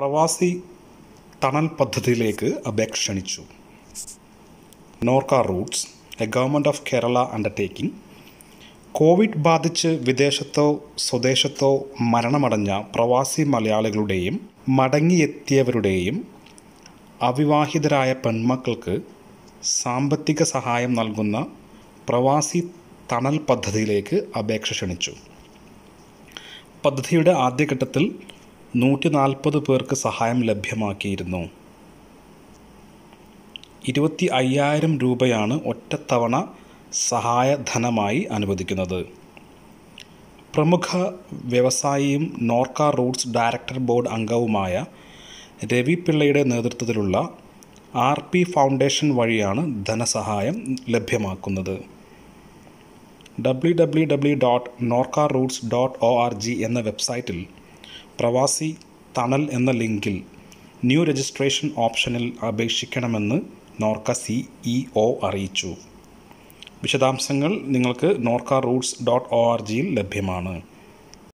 പ്രവാസി തണൽ പദ്ധതിയിലേക്ക് അപേക്ഷ ക്ഷണിച്ചു Norka Roots a government of Kerala undertaking Covid ബാധിച്ച് വിദേശത്തോ സ്വദേശത്തോ മരണമടഞ്ഞ പ്രവാസി മലയാളികളുടെയും മടങ്ങിയെത്തിയവരുടെയും അവിവാഹിതരായ പെൺമക്കൾക്ക് സാമ്പത്തിക സഹായം നൽകുന്ന പ്രവാസി തണൽ പദ്ധതിയിലേക്ക് അപേക്ഷ ക്ഷണിച്ചു പദ്ധതിയുടെ ആദ്യഘട്ടത്തിൽ നൂറ്റി നാൽപ്പത് പേർക്ക് സഹായം ലഭ്യമാക്കിയിരുന്നു ഇരുപത്തി അയ്യായിരം രൂപയാണ് ഒറ്റത്തവണ സഹായധനമായി അനുവദിക്കുന്നത് പ്രമുഖ വ്യവസായിയും നോർക്ക റൂട്ട്സ് ഡയറക്ടർ ബോർഡ് അംഗവുമായ രവി പിള്ളയുടെ നേതൃത്വത്തിലുള്ള ആർ പി ഫൗണ്ടേഷൻ വഴിയാണ് ധനസഹായം ലഭ്യമാക്കുന്നത് W W W dot Norka Roots dot O R G എന്ന വെബ്സൈറ്റിൽ പ്രവാസി തണൽ എന്ന ലിങ്കിൽ ന്യൂ രജിസ്ട്രേഷൻ ഓപ്ഷനിൽ അപേക്ഷിക്കണമെന്ന് നോർക്ക സി ഇ ഒ അറിയിച്ചു വിശദാംശങ്ങൾ നിങ്ങൾക്ക് Norka Roots dot O R ജിയിൽ ലഭ്യമാണ്